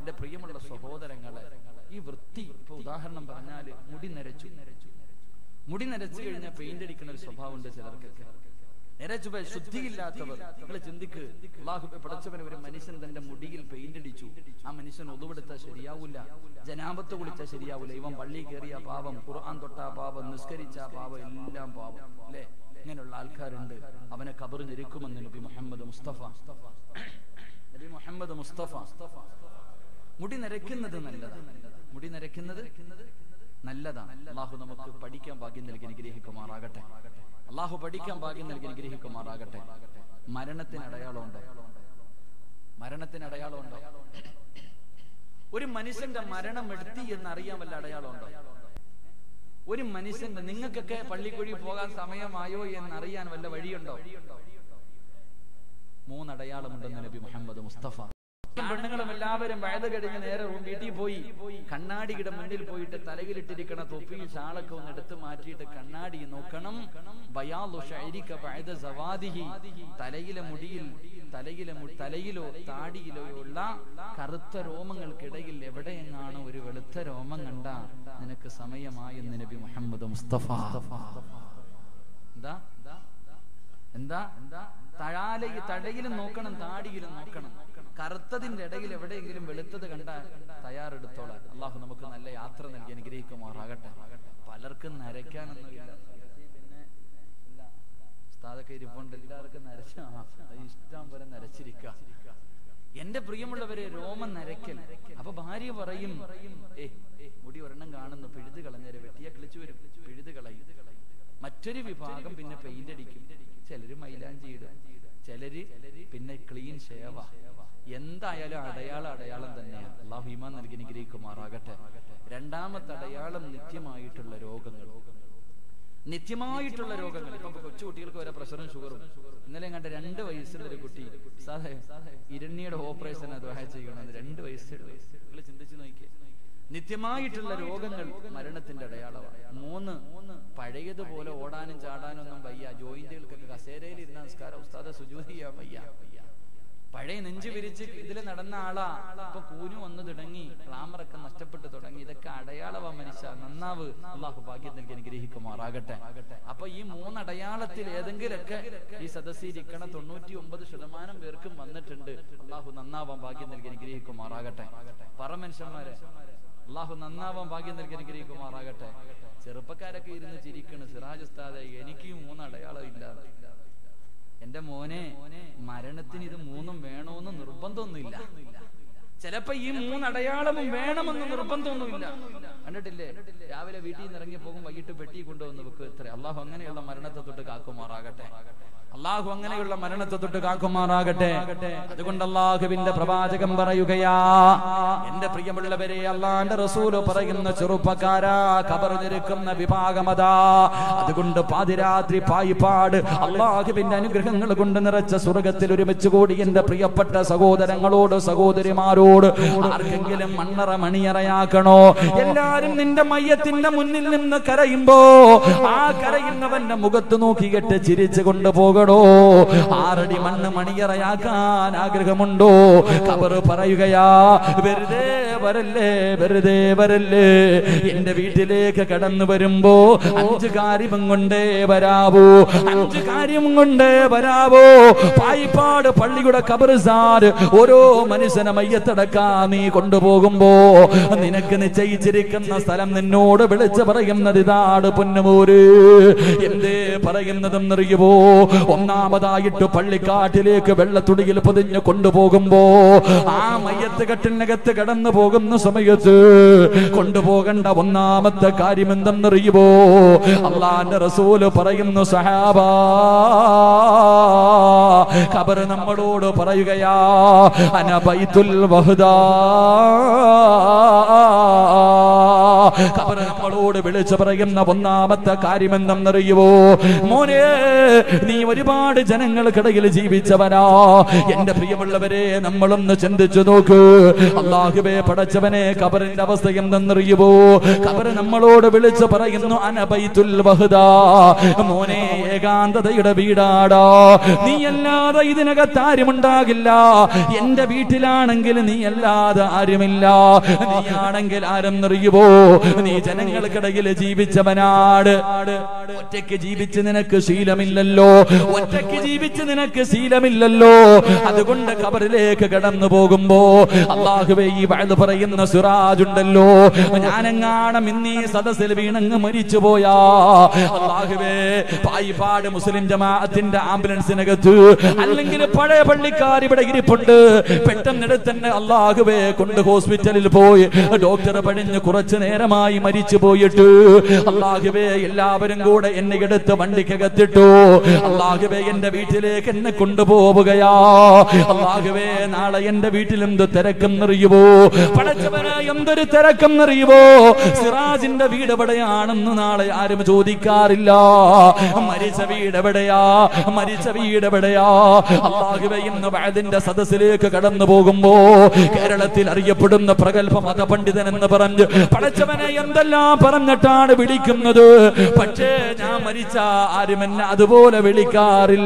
എന്റെ പ്രിയമുള്ള സഹോദരങ്ങളെ ഈ വൃത്തി ഇപ്പൊ ഉദാഹരണം പറഞ്ഞാല് മുടി നരച്ചു മുടി നരച്ചു കഴിഞ്ഞാൽ പെയിന്റ് അടിക്കുന്ന ഒരു സ്വഭാവമുണ്ട് ചിലർക്കൊക്കെ നരച്ചു പോയ ശുദ്ധിയില്ലാത്തവർ നിങ്ങൾ ചിന്തിക്ക് അള്ളാഹു പടച്ചവന് ഒരു മനുഷ്യൻ തന്റെ മുടിയിൽ പെയിന്റ് അടിച്ചു ആ മനുഷ്യൻ ഒതുവെടുത്താൽ ശരിയാവൂല ജനാപത്ത് കുളിച്ചാൽ ശരിയാവൂല ഇവൻ പള്ളി കയറിയ പാവം ഖുർആൻ തൊട്ടാ പാവം നിസ്കരിച്ച പാവം എല്ലാം പാവം അല്ലേ ഇങ്ങനെയുള്ള ആൾക്കാരുണ്ട് അവനെ കബർ ഞെരുക്കുമെന്ന് നബി മുഹമ്മദ് മുസ്തഫ നബി മുഹമ്മദ് മുസ്തഫ മുടി നരയ്ക്കുന്നത് നല്ലതാണ് മുടി നരയ്ക്കുന്നത് നല്ലതാണ് അള്ളാഹു നമുക്ക് പഠിക്കാൻ ഭാഗ്യം നൽകി അനുഗ്രഹിക്കുമാറാകട്ടെ അള്ളാഹു പഠിക്കാൻ ഭാഗ്യം നൽകി അനുഗ്രഹിക്കുമാറാകട്ടെ മരണത്തിന് അടയാളമുണ്ടോ മരണത്തിന് അടയാളമുണ്ടോ ഒരു മനുഷ്യന്റെ മരണം എടുത്തി എന്ന് അറിയാൻ വല്ല അടയാളമുണ്ടോ ഒരു മനുഷ്യന്റെ നിങ്ങൾക്കൊക്കെ പള്ളിക്കുഴി പോകാൻ സമയമായോ എന്ന് അറിയാൻ വല്ല വഴിയുണ്ടോ മൂന്നടയാളമുണ്ടെന്ന് നബി മുഹമ്മദ് മുസ്തഫ പെണ്ണുങ്ങളും എല്ലാവരും വയത് കഴിഞ്ഞ് നേരെ റൂം വീട്ടിൽ പോയി കണ്ണാടിയുടെ മുന്നിൽ പോയിട്ട് തലയിലിട്ടിരിക്കണ തൊപ്പിയിൽ ഷാളൊക്കെ ഒന്ന് എടുത്ത് മാറ്റിയിട്ട് കണ്ണാടി നോക്കണം ബയാലു ഷൈരിക ബഅദ സവാദിഹി തലയിലെ മുടിയിൽ തലയിലെ മു- തലയിലോ താടിയിലോ ഉള്ള കറുത്ത രോമങ്ങൾക്കിടയിൽ എവിടെയെങ്ങാണ് ഒരു വെളുത്ത രോമം കണ്ട നിനക്ക് സമയമായെന്ന് നബി മുഹമ്മദ് മുസ്തഫ എന്താ എന്താ എന്താ തഴാല ഈ തടയിലും നോക്കണം താടിയിലും നോക്കണം കറുത്തതിന്റെ ഇടയിൽ എവിടെയെങ്കിലും വെളുത്തത് കണ്ടാൽ തയ്യാറെടുത്തോളാം അള്ളാഹു നമുക്ക് നല്ല യാത്ര നൽകി അനുഗ്രഹിക്കുമാറാകട്ടെ പലർക്കും നരയ്ക്കാനൊന്നുമില്ല പിന്നെ ഇല്ല. ഉസ്താദൊക്കെ ഇരിപ്പുണ്ട് എല്ലാവർക്കും നരച്ച ആ, അത് ഇഷ്ടം പോലെ നരച്ചിരിക്ക എന്റെ പ്രിയമുള്ളവരെ രോമം നരയ്ക്കൽ അപ്പൊ ഭാര്യ പറയും ഏ മുടി ഒരെണ്ണം കാണുന്നു പിഴുത് കളഞ്ഞേരെ വെട്ടിയെ കിളിച്ചു വരും പിഴുത് കളയും മറ്റൊരു വിഭാഗം പിന്നെ പെയിന്റ് അടിക്കും ചിലര് മൈലാഞ്ചി ഇടും ചിലര് പിന്നെ ക്ലീൻ ഷേവ എന്തായാലും അടയാളം അടയാളം തന്നെയാണ് അള്ളാഹു ഈമാൻ നൽകി അനുഗ്രഹിക്കുമാറാകട്ടെ രണ്ടാമത്തെ അടയാളം നിത്യമായിട്ടുള്ള രോഗങ്ങൾ നിത്യമായിട്ടുള്ള രോഗങ്ങൾ ഇപ്പൊ കൊച്ചു കുട്ടികൾക്ക് വരെ പ്രഷറും ഷുഗറും ഇന്നലെ കണ്ട രണ്ട് വയസ്സുള്ള ഒരു കുട്ടി സാധേ ഇരണ്യയുടെ ഓപ്പറേഷൻ അത് വഹ ചെയ്യണം രണ്ട് വയസ്സുള്ള നിങ്ങൾ ചിന്തിച്ചു നോക്കിയേ നിത്യമായിട്ടുള്ള രോഗങ്ങൾ മരണത്തിന്റെ അടയാളമാണ് മൂന്ന് പഴയതുപോലെ ഓടാനും ചാടാനും ഒന്നും വയ്യ ജോയിന്റുകൾക്കൊക്കെ കസേരയിൽ ഇരുന്ന നമസ്കാരം ഉസ്താദ സുജൂതി ചെയ്യാൻ വയ്യ പഴയ നെഞ്ചു വിരിച്ച് ഇതിൽ നടന്ന ആളാ ഇപ്പൊ കൂനു വന്നു തുടങ്ങി ഗ്ലാമറൊക്കെ നഷ്ടപ്പെട്ടു തുടങ്ങി ഇതൊക്കെ അടയാളവാ മനുഷ്യ നന്നാവ് അള്ളാഹു ഭാഗ്യം നൽകി അനുഗ്രഹിക്കുമാറാകട്ടെ അപ്പൊ ഈ മൂന്ന് അടയാളത്തിൽ ഏതെങ്കിലൊക്കെ ഈ സദസ്സിൽ ഇരിക്കണ തൊണ്ണൂറ്റി ഒമ്പത് ശതമാനം പേർക്കും വന്നിട്ടുണ്ട് അള്ളാഹു നന്നാവാൻ ഭാഗ്യം നൽകി അനുഗ്രഹിക്കുമാറാകട്ടെ പറ മനുഷ്യന്മാരെ അള്ളാഹു നന്നാവാൻ ഭാഗ്യം നൽകി അനുഗ്രഹിക്കുമാറാകട്ടെ ചെറുപ്പക്കാരൊക്കെ ഇരുന്ന് ചിരിക്കണ് സിറാജ് ഉസ്താദെ എനിക്ക് ഈ മൂന്ന് അടയാളം ഇല്ല എന്റെ മോനെ മരണത്തിന് ഇത് മൂന്നും വേണമെന്ന് നിർബന്ധമൊന്നുമില്ല ചിലപ്പോ ഈ മൂന്ന് അടയാളവും വേണമെന്ന് നിർബന്ധമൊന്നുമില്ല കണ്ടിട്ടില്ലേ രാവിലെ വീട്ടിൽ നിന്ന് ഇറങ്ങി പോകും വൈകിട്ട് പെട്ടി കൊണ്ടുവന്ന് വെക്കും ഇത്ര അള്ളാഹു അങ്ങനെയുള്ള മരണത്തെ തൊട്ട് കാക്കുമാറാകട്ടെ അള്ളാഹു അങ്ങനെയുള്ള മരണത്തെ തൊട്ട് കാക്കുമാറാകട്ടെ അതുകൊണ്ട് അള്ളാഹുവിന്റെ പ്രവാചകം പറയുകയാ എന്റെ പ്രിയമുള്ളവരെ അള്ളാന്റെ റസൂല് പറയുന്ന ചെറുപ്പക്കാരാ കബർ നിരക്കുന്ന വിഭാഗമതാ അതുകൊണ്ട് പാതിരാത്രി പായിപ്പാട് അള്ളാഹുവിന്റെ അനുഗ്രഹങ്ങൾ കൊണ്ട് നിറച്ച സ്വർഗത്തിൽ ഒരുമിച്ച് കൂടി എന്റെ പ്രിയപ്പെട്ട സഹോദരങ്ങളോട് സഹോദരിമാരോട് ആർക്കെങ്കിലും മണ്ണറ മണിയറയാക്കണോ എല്ലാരും നിന്റെ മയ്യത്തിന്റെ മുന്നിൽ നിന്ന് കരയുമ്പോ ആ കരയുന്നവന്റെ മുഖത്ത് നോക്കിയിട്ട് ചിരിച്ചു കൊണ്ടുപോകണോ ആറടി മണ്ണ് മണിയറയാക്കാൻ ആഗ്രഹമുണ്ടോ കബർ പറയുകയാ വെറുതെ വരല്ലേ വെറുതെ വരല്ലേ എന്റെ വീട്ടിലേക്ക് കടന്നു വരുമ്പോ അഞ്ച് കാര്യം കൊണ്ടേ വരാവോ അഞ്ച് കാര്യം കൊണ്ടേ വരാവോ പായിപ്പാട് പള്ളിയുടെ കബർസാർ ഓരോ മനുഷ്യനെ മയ്യത്തടക്കാ നീ കൊണ്ടുപോകുമ്പോ നിനക്ക് നിശ്ചയിച്ചിരിക്കുന്ന സ്ഥലം നിന്നോട് വിളിച്ചു പറയുന്നത് ഇതാണ് പൊന്നുമോര് എന്തേ പറയുന്നതെന്നറിയുമോ ഒന്നാമതായിട്ട് പള്ളിക്കാട്ടിലേക്ക് വെള്ളത്തുടിയിൽ പൊതിഞ്ഞ് കൊണ്ടുപോകുമ്പോ ആ മയ്യത്ത് കെട്ടിനകത്ത് കടന്നു പോകുന്ന സമയത്ത് കൊണ്ടുപോകേണ്ട ഒന്നാമത്തെ കാര്യം എന്തെന്നറിയുമോ അള്ളാന്റെ റസൂല് പറയുന്നു സഹാബാ ഖബർ നമ്മളോട് പറയുകയാ അനബൈത്തുൽ വഹദാ ഖബർ നമ്മളോട് നമ്മളോട് വിളിച്ചു പറയുന്ന ഒന്നാമത്തെ കാര്യമെന്തെന്നറിയുവോ മോനെ നീ ഒരുപാട് ജനങ്ങൾക്കിടയിൽ ജീവിച്ചവനാ എന്റെ പ്രിയമുള്ളവരെ നമ്മളൊന്ന് ചിന്തിച്ചു നോക്ക് അള്ളാഹുബേ പടച്ചവനെ കബറിന്റെ അവസ്ഥ എന്തെന്നറിയുവോ കബറ് നമ്മളോട് വിളിച്ചു പറയുന്നു അനബൈത്തുൽ വഹദാ മോനെ ഏകാന്തതയുടെ വീടാടാ നീ അല്ലാതെ ഇതിനകത്ത് ആരുമുണ്ടാകില്ല എന്റെ വീട്ടിലാണെങ്കിൽ നീ അല്ലാതെ ആരുമില്ല നീ ആണെങ്കിൽ ആരെന്നറിയുവോ നീ ജനങ്ങൾക്കിടയിൽ ജീവിച്ചവനാട് ഒറ്റയ്ക്ക് ജീവിച്ച് നിനക്ക് ശീലമില്ലല്ലോ ഒറ്റയ്ക്ക് ജീവിച്ച് നിനക്ക് ശീലമില്ലല്ലോ അതുകൊണ്ട് കബറിലേക്ക് കടന്നു പോകുമ്പോ അള്ളാഹുവേ ഈ വഴുത് പറയുന്ന സിറാജ് ഉണ്ടല്ലോ ഞാനെങ്ങാണം ഇന്നീ സദസ്സിൽ വീണങ്ങ് മരിച്ചു പോയാ അള്ളാഹുവേ പായിപ്പാട് മുസ്ലിം ജമാഅത്തിന്റെ ആംബുലൻസിനകത്ത് അല്ലെങ്കിൽ പഴയ പള്ളിക്കാർ ഇവിടെ ഇരിപ്പുണ്ട് പെട്ടെന്നെടുത്ത് തന്നെ അള്ളാഹുവേ കൊണ്ട് ഹോസ്പിറ്റലിൽ പോയി ഡോക്ടർ പണിഞ്ഞ് കുറച്ചു നേരമായി മരിച്ചു പോയിട്ട് അള്ളാഹുവേ എല്ലാവരും കൂടെ എന്നെ എടുത്ത് വണ്ടിക്കകത്തിട്ടു അള്ളാഹുവേ എന്റെ വീട്ടിലേക്ക് എന്നെ കൊണ്ടുപോവുകയാ അള്ളാഹുവേ നാളെ എന്റെ വീട്ടിൽ എന്ത് തിരക്കെന്നറിയുവോ പടച്ചവന് എന്തൊരു തിരക്കെന്നറിയുവോ സിറാജിന്റെ വീട് എവിടെയാണെന്ന് നാളെ ആരും ചോദിക്കാറില്ല മരിച്ച വീട് എവിടെയാ മരിച്ച വീട് എവിടെയാ അള്ളാഹുവേ ഇന്ന് വയതിന്റെ സദസ്സിലേക്ക് കടന്നു പോകുമ്പോ കേരളത്തിൽ അറിയപ്പെടുന്ന പ്രഗത്ഭ മതപണ്ഡിതൻ എന്ന് പറഞ്ഞ് പടച്ചവനെ എന്തെല്ലാം പറഞ്ഞിട്ടാണ് വിളിക്കുന്നത് പക്ഷേ ഞാൻ മരിച്ച ആരും എന്നെ അതുപോലെ വിളിക്കാറില്ല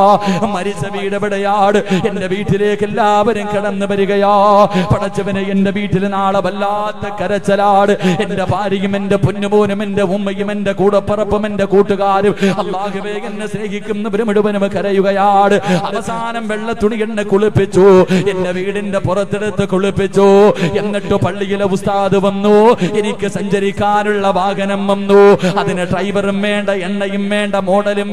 മരിച്ച വീട് എവിടെയാണ് എന്റെ വീട്ടിലേക്ക് എല്ലാവരും കടന്നു വരികയാ പടച്ചവനെ എന്റെ വീട്ടിൽ നാളെ വല്ലാത്ത കരച്ചലാട് എന്റെ ഭാര്യയും എന്റെ പൊന്നുമോനും എന്റെ ഉമ്മയും എന്റെ കൂടപ്പറപ്പും എന്റെ കൂട്ടുകാരും അള്ളാഹുവേ എന്നെ സ്നേഹിക്കുന്നവരും മുഴുവനും കരയുകയാണ് അവസാനം വെള്ള തുണി എന്നെ കുളിപ്പിച്ചു എന്റെ വീടിന്റെ പുറത്തെടുത്ത് കുളിപ്പിച്ചു എന്നിട്ട് പള്ളിയിലെ ഉസ്താദ് വന്നു എനിക്ക് സഞ്ചരിക്കാനുള്ള വാഹനം വന്നു അതിന് ഡ്രൈവറും വേണ്ട എണ്ണയും വേണ്ട മോഡലും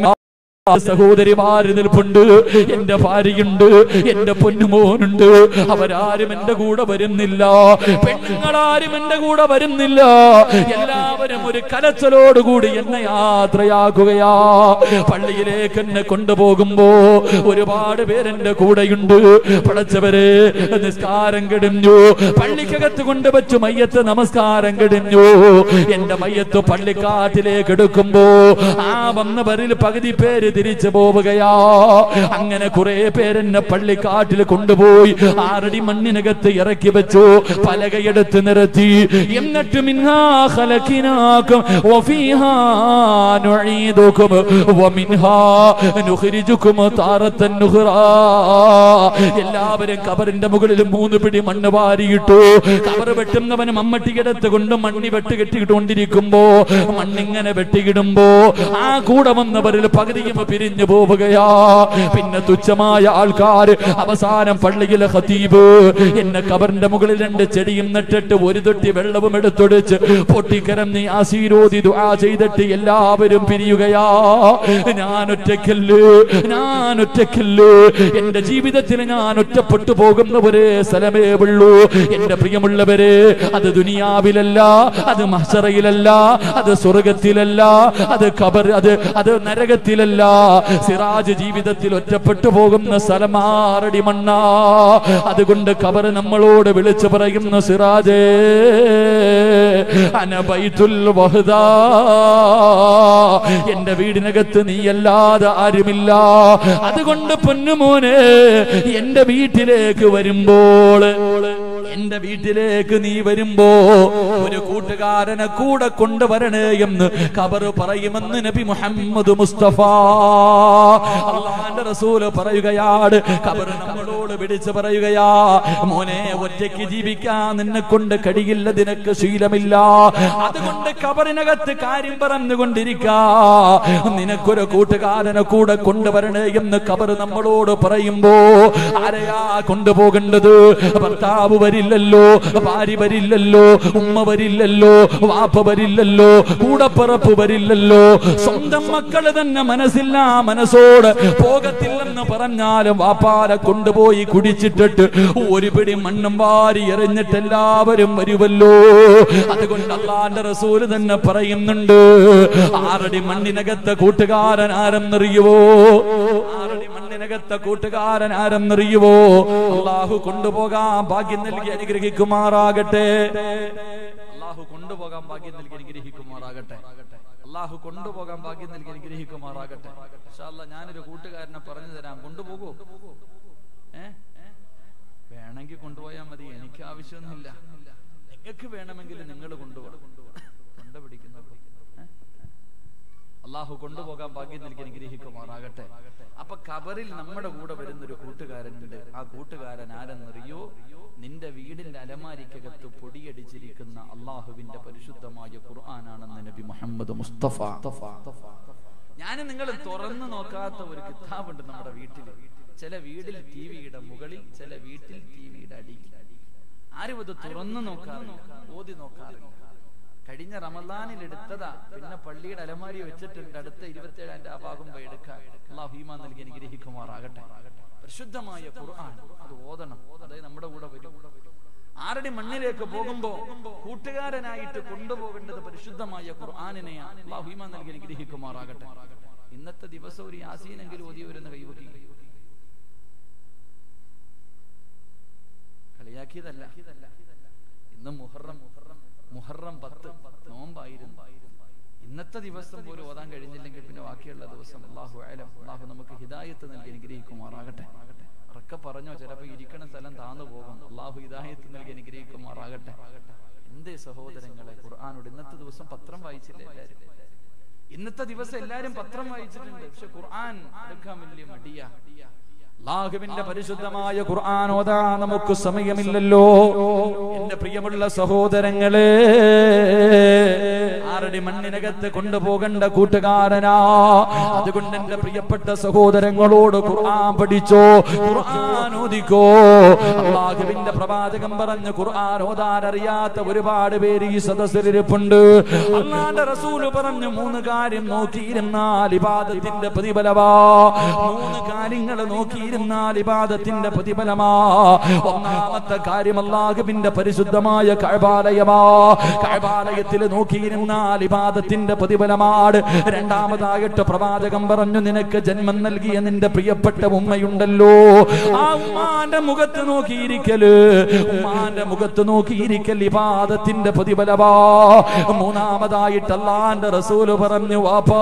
സഹോദരിമാര് നിൽപ്പുണ്ട് എന്റെ ഭാര്യയുണ്ട് എന്റെ പൊന്നുമോനുണ്ട് അവരാരും എന്റെ കൂടെ വരുന്നില്ല പെണ്ണുങ്ങളാരും എന്റെ കൂടെ വരുന്നില്ല എല്ലാവരും ഒരു കലച്ചലോടുകൂടി എന്നെ യാത്രയാക്കുകയാ പള്ളിയിലേക്ക് എന്നെ കൊണ്ടുപോകുമ്പോ ഒരുപാട് പേരെന്റെ കൂടെയുണ്ട് പടച്ചവരെ നിസ്കാരം കിടഞ്ഞു പള്ളിക്കകത്ത് കൊണ്ടുവച്ചു മയ്യത്ത് നമസ്കാരം കിടഞ്ഞു എന്റെ മയ്യത്ത് പള്ളിക്കാട്ടിലേക്ക് എടുക്കുമ്പോ ആ വന്നവരിൽ പകുതി പേര് തിരിച്ചു പോവുകയാ അങ്ങനെ കുറെ പേരെന്നെ പള്ളിക്കാട്ടിൽ കൊണ്ടുപോയി ആറടി മണ്ണിനകത്ത് ഇറക്കി വെച്ചു പലകയെടുത്ത് നിരത്തി എന്നിട്ട് മിൻഹാ ഖലഖിനാകും വഫീഹാ നുഈദുകും വമിൻഹാ നുഖ്രിജുകും താറത്തൻ നുഖ്റാ എല്ലാവരും കബറിന്റെ മുകളിൽ മൂന്ന് പിടി മണ്ണ് വാരിയിട്ടു കബർ വെട്ടുന്നവന് മമ്മട്ടിയെടുത്ത് കൊണ്ട് മണ്ണി വെട്ട് കെട്ടിയിട്ടുകൊണ്ടിരിക്കുമ്പോ മണ്ണിങ്ങനെ വെട്ടിയിടുമ്പോ ആ കൂടെ വന്നവരിൽ പകുതിയും പിരിഞ്ഞു പോവുകയാ പിന്നെ തുച്ഛമായ ആൾക്കാർ അവസാനം പള്ളിയിലെ ഖതീബ് എന്നെ കബറിന്റെ മുകളിൽ രണ്ട് ചെടിയും നട്ടിട്ട് ഒരു തൊട്ടി വെള്ളവും എടുത്തൊടിച്ച് പൊട്ടിക്കരം നീ ആശീരോധി ദുആ ചെയ്തിട്ട് എല്ലാവരും പിരിയുകയാ ഞാൻ ഒറ്റയ്ക്കല്ല് ഞാൻ ഒറ്റയ്ക്കല്ല് എന്റെ ജീവിതത്തിൽ ഞാൻ ഒറ്റപ്പെട്ടു പോകുന്ന ഒരു സ്ഥലമേ ഉള്ളൂ എന്റെ പ്രിയമുള്ളവരെ അത് ദുനിയാവിലല്ല അത് മഹ്സറയിലല്ല അത് സ്വർഗത്തിലല്ല അത് ഖബർ അത് അത് നരകത്തിലല്ല സിറാജ് ജീവിതത്തിൽ ഒറ്റപ്പെട്ടു പോകുന്ന സ്ഥലമാറടി മണ്ണ അതുകൊണ്ട് ഖബർ നമ്മളോട് വിളിച്ചു പറയുന്ന സിറാജേ അനബൈത്തുൽ വഹദാ എന്റെ വീടിനകത്ത് നീയല്ലാതെ ആരുമില്ല അതുകൊണ്ട് പൊന്നുമോനെ എന്റെ വീട്ടിലേക്ക് വരുമ്പോൾ എന്റെ വീട്ടിലേക്ക് നീ വരുമ്പോ ഒരു കൂട്ടുകാരനെ കൂടെ കൊണ്ടുവരണേ എന്ന് കബർ പറയുമെന്ന് നബി മുഹമ്മദ് മുസ്തഫ അള്ളാന്റെ റസൂല് പറയുകയാണ് കബർ നമ്മളോട് വിളിച്ചു പറയുകയാ മോനെ ഒറ്റയ്ക്ക് ജീവിക്കാൻ നിന്നെ കൊണ്ട് കഴിയില്ല നിനക്ക് ശീലമില്ല അതുകൊണ്ട് കബറിനകത്ത് കാര്യം പറഞ്ഞുകൊണ്ടിരിക്കാ നിനക്കൊരു കൂട്ടുകാരനെ കൂടെ കൊണ്ടുവരണേ എന്ന് കബർ നമ്മളോട് പറയുമ്പോ ആരെയാ കൊണ്ടുപോകേണ്ടത് ഭർത്താവ് വരില്ലല്ലോ ഭാര്യ വരില്ലല്ലോ ഉമ്മ വരില്ലല്ലോ വാപ്പ വരില്ലല്ലോ കൂടപ്പിറപ്പ് വരില്ലല്ലോ സ്വന്തം മക്കള് തന്നെ മനസ്സില്ല മനസ്സോട് പോകത്തില്ലെന്ന് പറഞ്ഞാലും വാപ്പാരെ കൊണ്ടുപോയി കുടിച്ചിട്ടിട്ട് ഒരു പിടി മണ്ണും വാരി എറിഞ്ഞിട്ട് എല്ലാവരും വരുമല്ലോ അതുകൊണ്ട് അള്ളാന്റെ റസൂല് തന്നെ പറയുന്നുണ്ട് ആറടി മണ്ണിനകത്തെ കൂട്ടുകാരൻ ആരെന്നറിയുവോ ആറടി മണ്ണിനകത്ത് മണ്ണിനകത്തെ കൂട്ടുകാരൻ ആരെന്നറിയുവോ അള്ളാഹു കൊണ്ടുപോകാൻ ഭാഗ്യം നൽകി അനുഗ്രഹിക്കുമാറാകട്ടെ അള്ളാഹു കൊണ്ടുപോകാൻ ഭാഗ്യം നൽകി അനുഗ്രഹിക്കുമാറാകട്ടെ അള്ളാഹു കൊണ്ടുപോകാൻ ഭാഗ്യം നൽകി അനുഗ്രഹിക്കുമാറാകട്ടെ ഇൻഷാ അല്ലാ ഞാനൊരു കൂട്ടുകാരനെ പറഞ്ഞു തരാം കൊണ്ടുപോകൂ ഏ വേണമെങ്കിൽ കൊണ്ടുപോയാൽ മതി എനിക്ക് ആവശ്യമൊന്നുമില്ല നിങ്ങൾക്ക് വേണമെങ്കിൽ നിങ്ങൾ കൊണ്ടുപോകണം കൊണ്ടുപിടിക്കുന്നപ്പോ ഏ? അള്ളാഹു കൊണ്ടുപോകാൻ ഭാഗ്യം നൽകി അനുഗ്രഹിക്കുമാറാകട്ടെ അപ്പൊ ഖബറിൽ നമ്മുടെ കൂടെ വരുന്ന ഒരു കൂട്ടുകാരനുണ്ട് ആ കൂട്ടുകാരൻ ആരെന്നറിയോ നിന്റെ വീടിന്റെ അലമാരിക്കകത്ത് പൊടിയടിച്ചിരിക്കുന്ന അള്ളാഹുവിന്റെ പരിശുദ്ധമായ ഖുർആനാണെന്ന് നബി മുഹമ്മദ് മുസ്തഫ ഞാൻ നിങ്ങൾ തുറന്നു നോക്കാത്ത ഒരു കിതാബുണ്ട് നമ്മുടെ വീട്ടിൽ ചില വീടിൽ ടി വിയുടെ മുകളിൽ ചില വീട്ടിൽ ടി വിയുടെ അടിയിൽ ആരും ഇത് തുറന്നു നോക്കാറില്ല ഓതി നോക്കാറില്ല കഴിഞ്ഞ റമദാനിൽ എടുത്തതാ പിന്നെ പള്ളിയുടെ അലമാരി വെച്ചിട്ടുണ്ട് അടുത്ത ഇരുപത്തിയേഴാം രാവാകുമ്പോ എടുക്കാം അള്ളാഹു ഹീമാൻ നൽകി അനുഗ്രഹിക്കുമാറാകട്ടെ പരിശുദ്ധമായ ഖുർആൻ അത് ഓതണം അതായത് നമ്മുടെ കൂടെ വരും ആരുടെ മണ്ണിലേക്ക് പോകുമ്പോ കൂട്ടുകാരനായിട്ട് കൊണ്ടുപോകേണ്ടത് പരിശുദ്ധമായ ഖുർആാനിനെയാണ് അള്ളാഹു ഹീമാൻ നൽകി അനുഗ്രഹിക്കുമാറാകട്ടെ ഇന്നത്തെ ദിവസം ഒരു യാസീനെങ്കിലും ഓതി വരുന്ന കൈവക്കി കളിയാക്കിയതല്ല ഇന്ന് മുഹറം മുഹറം പത്ത് നോമ്പായിരുന്നു ഇന്നത്തെ ദിവസം പോലും ഓതാൻ കഴിഞ്ഞില്ലെങ്കിൽ പിന്നെ ബാക്കിയുള്ള ദിവസം അള്ളാഹു ആയാലും അള്ളാഹു നമുക്ക് ഹിദായത്ത് നൽകി അനുഗ്രഹിക്കുമാറാകട്ടെ ഉറക്കെ പറഞ്ഞോ ചിലപ്പോ ഇരിക്കണ സ്ഥലം താന്നു പോകും അള്ളാഹു ഹിദായത്ത് നൽകി അനുഗ്രഹിക്കുമാറാകട്ടെ എന്തേ സഹോദരങ്ങളെ ഖുർആാനോട് ഇന്നത്തെ ദിവസം പത്രം വായിച്ചില്ലേ എല്ലാരും ഇന്നത്തെ ദിവസം എല്ലാരും പത്രം വായിച്ചിട്ടുണ്ട് പക്ഷെ ഖുർആൻ എടുക്കാൻ വലിയ മടിയാ അള്ളാഹുവിന്റെ പരിശുദ്ധമായ ഖുർആൻ ഓതാ നമുക്ക് സമയമില്ലല്ലോ എന്റെ പ്രിയമുള്ള സഹോദരങ്ങളെ ആരുടെ മണ്ണിനകത്ത് കൊണ്ടുപോകേണ്ട കൂട്ടുകാരനാ അതുകൊണ്ട് എന്റെ പ്രിയപ്പെട്ട സഹോദരങ്ങളോട് ഖുർആൻ പഠിച്ചോ ഖുർആൻ ഓദിക്കോ അള്ളാഹുവിന്റെ പ്രവാചകം പറഞ്ഞ് ഖുർആൻ ഓതാൻ അറിയാത്ത ഒരുപാട് പേര് ഈ സദസ്സിലിരിപ്പുണ്ട് അള്ളാന്റെ റസൂല് പറഞ്ഞു മൂന്ന് കാര്യം നോക്കിയിരുന്നാൽ ഇബാദത്തിന്റെ പ്രതിഫലവാ മൂന്ന് കാര്യങ്ങൾ നോക്കിയിരുന്നാൽ ഇബാദത്തിന്റെ പ്രതിഫലമാ ഒന്നാമത്തെ കാര്യം അള്ളാഹുവിന്റെ പരിശുദ്ധമായ കഴബാലയമാ കഴബാലയത്തിൽ നോക്കിയിരുന്നാൽ ഇബാദത്തിന്റെ പ്രതിഫലമാണ് രണ്ടാമതായിട്ട് പ്രവാചകം പറഞ്ഞു നിനക്ക് ജന്മം നൽകിയ നിന്റെ പ്രിയപ്പെട്ട ഉമ്മയുണ്ടല്ലോ ആ ഉമ്മാന്റെ മുഖത്ത് നോക്കിയിരിക്കല് ഉമ്മാന്റെ മുഖത്ത് നോക്കിയിരിക്കൽ ഇബാദത്തിന്റെ പ്രതിഫലമാ മൂന്നാമതായിട്ട് അള്ളാന്റെ റസൂല് പറഞ്ഞു വാപ്പാ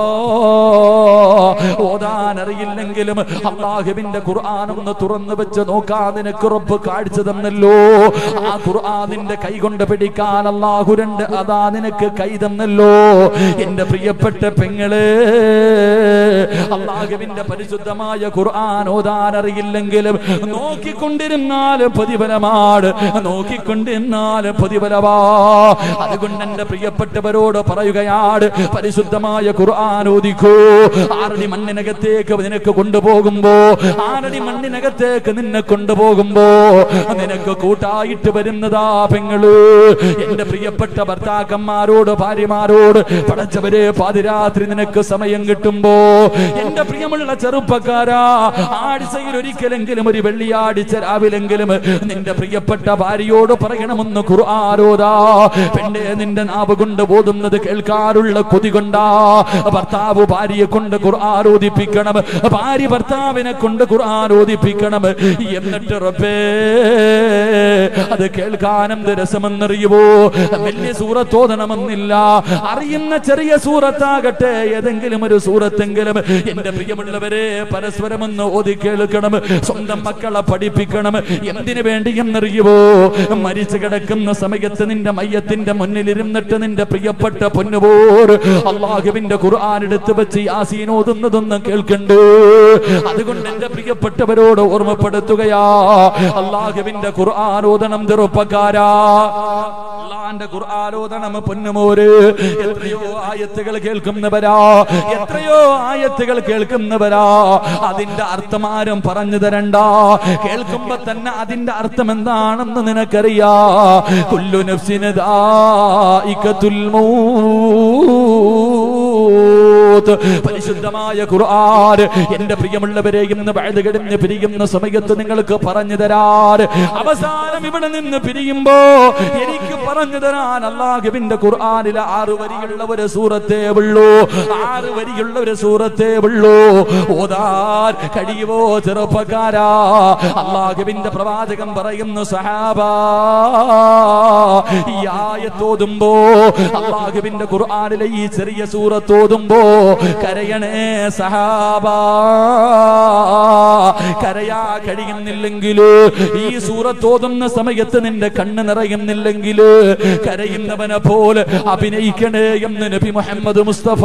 ഓതാൻ അറിയില്ലെങ്കിലും അള്ളാഹുവിന്റെ ഖുർആൻ ഒന്ന് തുറന്നു വെച്ച് നോക്കാൻ നിനക്ക് ഉറപ്പ് കാഴ്ച തന്നല്ലോ ആ ഖുർആനിന്റെ കൈ കൊണ്ട് പിടിക്കാൻ അള്ളാഹു രണ്ട് അതാ നിനക്ക് കൈ തന്നല്ലോ എന്റെ പ്രിയപ്പെട്ട പെങ്ങള് അള്ളാഹുവിന്റെ പരിശുദ്ധമായ ഖുർആൻ ഓതാൻ അറിയില്ലെങ്കിലും നോക്കിക്കൊണ്ടിരുന്നാലും പ്രതിഫലമാണ് നോക്കിക്കൊണ്ടിരുന്നാലും പ്രതിഫലമാ അതുകൊണ്ട് എന്റെ പ്രിയപ്പെട്ടവരോട് പറയുകയാണ് പരിശുദ്ധമായ ഖുർആൻ ഓദിക്കൂ ആറടി മണ്ണിനകത്തേക്ക് നിനക്ക് കൊണ്ടുപോകുമ്പോ ആറടി മണ്ണിനകത്തേക്ക് നിന്നെ കൊണ്ടുപോകുമ്പോ നിനക്ക് കൂട്ടായിട്ട് വരുന്നതാ പെങ്ങള് എന്റെ പ്രിയപ്പെട്ട ഭർത്താക്കന്മാരോട് ഭാര്യമാരോട് പടച്ചവരെ പാതിരാത്രി നിനക്ക് സമയം കിട്ടുമ്പോ എന്റെ പ്രിയമുള്ള ചെറുപ്പക്കാരാ ആഴ്ചയിൽ ഒരിക്കലെങ്കിലും ഒരു വെള്ളിയാഴ്ച രാവിലെങ്കിലും നിന്റെ പ്രിയപ്പെട്ട ഭാര്യയോട് പറയണമെന്ന് ഖുർആാരോദാ പെണ്ണെ നിന്റെ നാവ് കൊണ്ട് ഓതുന്നത് കേൾക്കാറുള്ള കൊതി കൊണ്ടാ ഭർത്താവ് ഭാര്യയെ കൊണ്ട് ഖുർആാരോദിപ്പിക്കണം ഭാര്യ ഭർത്താവിനെ കൊണ്ട് ഖുർആാരോദിപ്പിക്കണം എന്നിട്ട് റബ്ബേ അത് കേൾക്കാൻ എന്ത് രസമെന്നറിയുവോ വലിയ സൂറത്തോതണമെന്നില്ല അറിയുന്ന ചെറിയ സൂറത്താകട്ടെ ഏതെങ്കിലും ഒരു സൂറത്തെങ്കിലും എന്റെ പ്രിയമുള്ളവരെ പരസ്പരം ഒന്ന് ഓതി കേൾക്കണം സ്വന്തം മക്കളെ പഠിപ്പിക്കണം എന്തിനു വേണ്ടി എന്നറിയുവോ മരിച്ചു കിടക്കുന്ന സമയത്ത് നിന്റെ മയ്യത്തിന്റെ മുന്നിലിരുന്നിട്ട് നിന്റെ പ്രിയപ്പെട്ട പൊന്നുപോർ അള്ളാഹുവിന്റെ ഖുർആൻ എടുത്ത് വെച്ച് യാസീൻ ഓതുന്നതൊന്നും കേൾക്കണ്ട് അതുകൊണ്ട് എന്റെ പ്രിയപ്പെട്ടവരോട് ഓർമ്മപ്പെടുത്തുകയാ അള്ളാഹുവിന്റെ ഖുർആൻ ഓതണം ചെറുപ്പക്കാരാ അള്ളാന്റെ ഖുർആൻ ഓതണം പൊന്നുമോര് എത്രയോ ആയത്തുകൾ കേൾക്കുന്നവരാ എത്രയോ ആയത്തുകൾ കേൾക്കുന്നവരാ അതിന്റെ അർത്ഥം ആരും പറഞ്ഞു തരണ്ട കേൾക്കുമ്പോ തന്നെ അതിന്റെ അർത്ഥം എന്താണെന്ന് നിനക്കറിയാ കുല്ലു നഫ്സിന് ദായികത്തുൽ മൗത്ത് സൂറത്ത് പരിശുദ്ധമായ ഖുർആൻ എന്റെ പ്രിയമുള്ളവരെ ഇന്ന് വഴുത് കിടന്ന് പിരിയുന്ന സമയത്ത് നിങ്ങൾക്ക് പറഞ്ഞു തരാൻ അവസാനം ഇവിടെ നിന്ന് പിരിയുമ്പോ എനിക്ക് പറഞ്ഞു തരാൻ അള്ളാഹുവിന്റെ ഖുർആനിലെ ആറ് വരിയുള്ള ഒരു സൂറത്തേ ഉള്ളൂ ആറ് വരിയുള്ള ഒരു സൂറത്തേ ഉള്ളൂ ഓതാൻ കഴിയുവോ ചെറുപ്പക്കാരാ അള്ളാഹുവിന്റെ പ്രവാചകൻ പറയുന്നു സഹാബ ഈ ആയത്തോതുമ്പോ അള്ളാഹുവിന്റെ ഖുർആനിലെ ഈ ചെറിയ സൂറത്തോതുമ്പോ കരയണേ സഹാബ കരയാ കഴിയുന്നില്ലെങ്കിൽ ഈ സൂറത്തോതുന്ന സമയത്ത് നിന്റെ കണ്ണ് നിറയുന്നില്ലെങ്കിൽ കരയുന്നവനെ പോലെ അഭിനയിക്കണേ എന്ന് നബി മുഹമ്മദ് മുസ്തഫ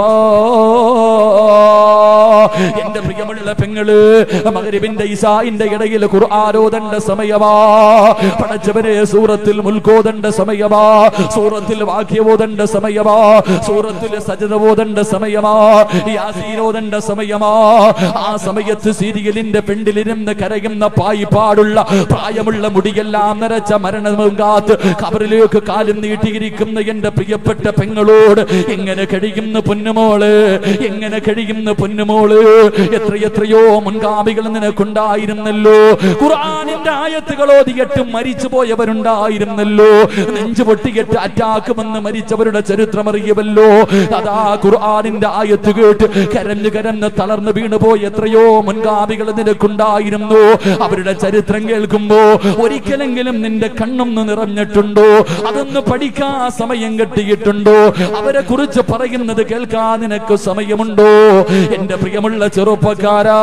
എന്റെ പ്രിയമുള്ള പെങ്ങള് മകരിബിന്റെ ഇസായിന്റെ ഇടയിൽ ഖുർആാരോദണ്ട സമയമാ പടച്ചവനെ സൂറത്തിൽ മുൽക്കോദണ്ട സമയമാ സൂറത്തിൽ വാക്യവോദണ്ട സമയമാ സൂറത്തിൽ സജതവോദണ്ട സമയമാ യാസീനോദണ്ട സമയമാ ആ സമയത്ത് സീരിയലിന്റെ പെണ്ടിലിരുന്ന് കരയുന്ന പായിപ്പാടുള്ള പ്രായമുള്ള മുടിയെല്ലാം നരച്ച മരണവും കാത്ത് കബറിലേക്ക് കാലും നീട്ടിയിരിക്കുന്ന എന്റെ പ്രിയപ്പെട്ട പെങ്ങളോട് എങ്ങനെ കഴിയുന്ന പൊന്നുമോള് എങ്ങനെ കഴിയുന്ന പൊന്നുമോള് എത്രയെത്രയോ മുൻഗാമികൾ നിനക്കുണ്ടായിരുന്നല്ലോ ഖുർആാനിന്റെ ആയത്തുകൾ ഓതിയിട്ട് മരിച്ചു പോയവരുണ്ടായിരുന്നല്ലോ നെഞ്ചു പൊട്ടിയിട്ട് അറ്റാക്ക് വന്ന് മരിച്ചവരുടെ ചരിത്രം അറിയുമല്ലോ അതാ ഖുർആാനിന്റെ ആയത്ത് കേട്ട് കരഞ്ഞു കരഞ്ഞ് തളർന്നു വീണുപോയി എത്രയോ മുൻഗാമികൾ നിനക്കുണ്ടായിരുന്നു അവരുടെ ചരിത്രം കേൾക്കുമ്പോ ഒരിക്കലെങ്കിലും നിന്റെ കണ്ണൊന്ന് നിറഞ്ഞിട്ടുണ്ടോ അതൊന്ന് പഠിക്കാൻ സമയം കെട്ടിയിട്ടുണ്ടോ അവരെ കുറിച്ച് പറയുന്നത് കേൾക്കാൻ നിനക്ക് സമയമുണ്ടോ എന്റെ പ്രിയമുള്ള ചെറുപ്പക്കാരാ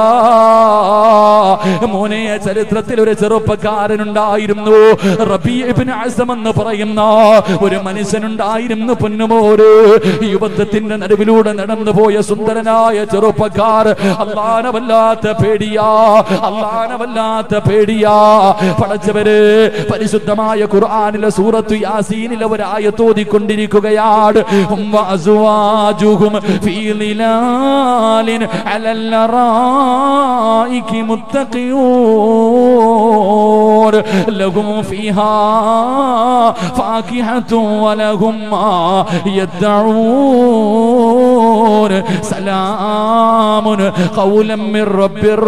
മോനെ ചരിത്രത്തിൽ ഒരു ചെറുപ്പക്കാരനുണ്ടായിരുന്നു റബീബിൻ അസം എന്ന് പറയുന്ന ഒരു മനുഷ്യനുണ്ടായിരുന്നു പൊന്നുമോര് യുവത്വത്തിന്റെ നടുവിലൂടെ നടന്നു പോയ സുന്ദരനായ ചെറുപ്പക്കാർ അള്ളാനവല്ലാത്ത പേടിയാ അള്ളാനവല്ലാത്ത പേടിയാ പടച്ചവര് പരിശുദ്ധമായ ഖുർആനിലെ സൂറത്തു യാസീനിലെ ഒരായ തോതിക്കൊണ്ടിരിക്കുകയാണ് ഉമ്മ അസുവാജുഹും ഫീ ളിലാലിൻ അലൽ അറായികി മുത്തഖിയൂൻ ലഹും ഫീഹാ ഫാകിഹത്തു വലഹും മാ യദ്ദഊൻ സലാമുൻ ഖൗലം മിർ റബ്ബിർ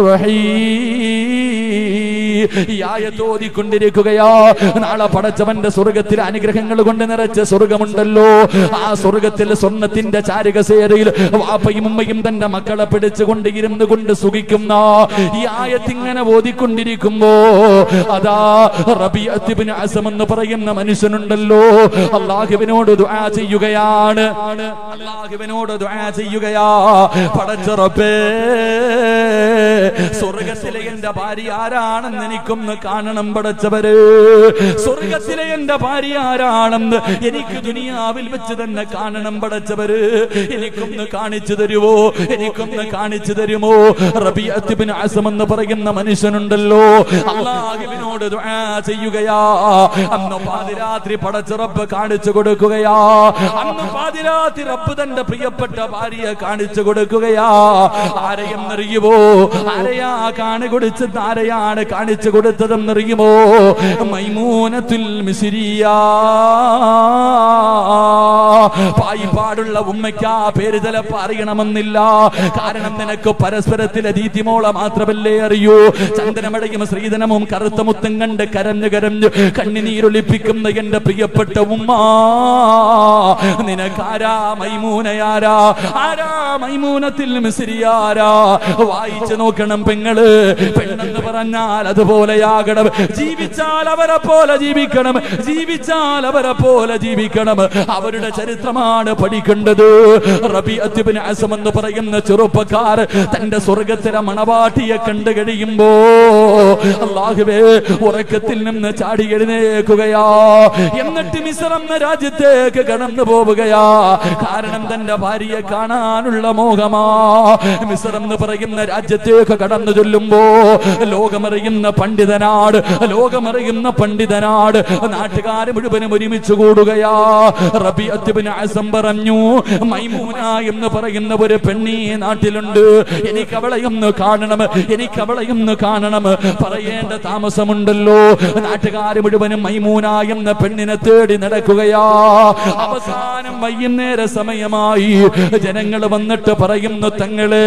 റഹീം ഈ ആയത്ത് ഓതിക്കൊണ്ടിരിക്കുകയാ നാളെ പടച്ചവന്റെ സ്വർഗത്തിൽ അനുഗ്രഹങ്ങൾ കൊണ്ട് നിറച്ച സ്വർഗമുണ്ടല്ലോ ആ സ്വർഗത്തിൽ സ്വർണത്തിന്റെ ചാരുകസേരയിൽ വാപ്പയും ഉമ്മയും തന്റെ മക്കളെ പിടിച്ചുകൊണ്ട് ഇരുന്ന് കൊണ്ട് സുഖിക്കുന്ന ഈ ആയത്ത് ഇങ്ങനെ ഓതിക്കൊണ്ടിരിക്കുമ്പോ അതാ റബിഅത്തിബിൻ അസം എന്ന് പറയുന്ന മനുഷ്യനുണ്ടല്ലോ അള്ളാഹുവിനോട് ദുആ ചെയ്യുകയാണ് അള്ളാഹുവിനോട് ദുആ ചെയ്യുകയാ പടച്ച റബ്ബേ സ്വർഗത്തിലെ എന്റെ ഭാര്യ ആരാണെന്ന് എനിക്കൊന്ന് കാണണം പടച്ചവര് സ്വർഗത്തിലെ എന്റെ ഭാര്യ ആരാണെന്ന് എനിക്ക് ദുനിയാവിൽ വെച്ച് തന്നെ കാണണം പടച്ചവര് എനിക്കൊന്ന് കാണിച്ചു തരുമോ എനിക്കൊന്ന് കാണിച്ചു തരുമോ റബിയത്തിബിൻ അസം എന്ന് പറയുന്ന മനുഷ്യനുണ്ടല്ലോ അള്ളാഹുവിനോട് ദുആ ചെയ്യുകയാ അന്ന് പാതിരാത്രി പടച്ച റബ്ബ് കാണിച്ചു കൊടുക്കുകയാ അന്ന് പാതിരാത്രി റബ്ബ് തന്റെ പ്രിയപ്പെട്ട ഭാര്യയെ കാണിച്ചു കൊടുക്കുകയാ ആരെയെന്നറിയുമോ ആരെയാ കാണി കൊടുത്തത് ആരെയാണ് കാണിച്ചു കൊടുത്തതെന്നറിയുമോ മൈമൂനത്തുൽ മിസിരിയ പായിപ്പാടുള്ള ഉമ്മയ്ക്ക് ആ പേര് ചിലപ്പോ അറിയണമെന്നില്ല കാരണം നിനക്ക് പരസ്പരത്തിലെ ദീതിമോളെ മാത്രമല്ലേ അറിയൂ ചന്ദനമടയും ശ്രീധനവും കറുത്ത മുത്തും കണ്ട് കരഞ്ഞു കരഞ്ഞു കണ്ണിനീരൊളിപ്പിക്കുന്ന എന്റെ പ്രിയപ്പെട്ട ഉമ്മ നിനക്കാരാ മൈമൂനയാരാ ആരാ മൈമൂനത്തിൽ മിസിരിയാരാ വായിച്ചു നോക്കണം പെങ്ങള് പെണ്ണെന്ന് പറഞ്ഞാൽ അതുപോലെയാകണം ജീവിച്ചാൽ അവരെ പോലെ ജീവിക്കണം ജീവിച്ചാൽ അവരെ പോലെ ജീവിക്കണം അവരുടെ ചരിത്രമാണ് പഠിക്കേണ്ടത് റബി അത്യുബിന് അസം എന്ന് പറയുന്ന ചെറുപ്പക്കാർ തന്റെ സ്വർഗത്തിലെ മണവാട്ടിയെ കണ്ടു കഴിയുമ്പോ അള്ളാഹുവേ ഉറക്കത്തിൽ നിന്ന് ചാടി എഴുന്നേക്കുകയാ എന്നിട്ട് മിസ്രം എന്ന രാജ്യത്തേക്ക് കടന്നു പോവുകയാ കാരണം തന്റെ ഭാര്യയെ കാണാനുള്ള മോഹമാ മിസ്രം എന്ന് പറയുന്ന രാജ്യത്തേക്ക് കടന്നു ചൊല്ലുമ്പോ ലോകമറിയുന്ന പണ്ഡിതനാട് ലോകമറിയുന്ന പണ്ഡിതനാട് നാട്ടുകാര് മുഴുവനും ഒരുമിച്ച് കൂടുകയാ റബി അത്യുബിൻ ബിൻ അസം പറഞ്ഞു മൈമൂന എന്ന് പറയുന്ന ഒരു പെണ്ണി നാട്ടിലുണ്ട് എനിക്ക് അവളെയൊന്ന് കാണണം എനിക്ക് അവളെയൊന്ന് കാണണം പറയേണ്ട താമസമുണ്ടല്ലോ നാട്ടുകാർ മുഴുവനും മൈമൂന എന്ന പെണ്ണിനെ തേടി നടക്കുകയാ അവസാനം വൈകുന്നേര സമയമായി ജനങ്ങൾ വന്നിട്ട് പറയുന്നു തങ്ങളെ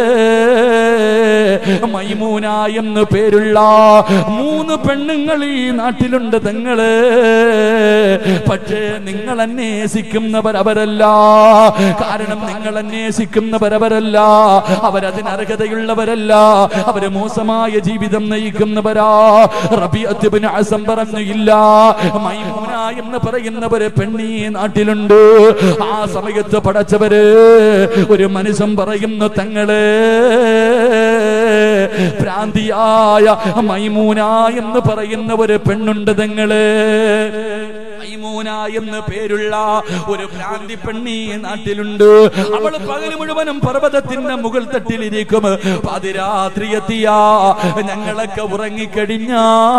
മൈമൂന എന്ന് പേരുള്ള മൂന്ന് പെണ്ണുങ്ങൾ ഈ നാട്ടിലുണ്ട് തങ്ങള് പക്ഷേ നിങ്ങൾ അന്വേഷിക്കുന്നവരവരല്ല കാരണം നിങ്ങൾ അന്വേഷിക്കുന്നവരവരല്ല അവരതിന് അർഹതയുള്ളവരല്ല അവര് മോശമായ ജീവിതം നയിക്കുന്നവരാ റബിയത്തുബിന് അസം പറഞ്ഞു ഇല്ല മൈമൂന എന്ന് പറയുന്നവര് പെണ്ണി നാട്ടിലുണ്ട് ആ സമയത്ത് പടച്ചവര് ഒരു മനുഷ്യൻ പറയുന്നു തങ്ങള് ഭ്രാന്തിയായ മൈമൂന എന്ന് പറയുന്ന ഒരു പെണ്ണുണ്ട് തങ്ങള് മൈമൂന എന്ന് പേരുള്ള ഒരു ഭ്രാന്തി പെണ്ണി നാട്ടിലുണ്ട് അവള് പകല് മുഴുവനും പർവ്വതത്തിന്റെ മുകൾ തട്ടിലിരിക്കും പാതിരാത്രി എത്തിയ ഞങ്ങളൊക്കെ ഉറങ്ങിക്കഴിഞ്ഞ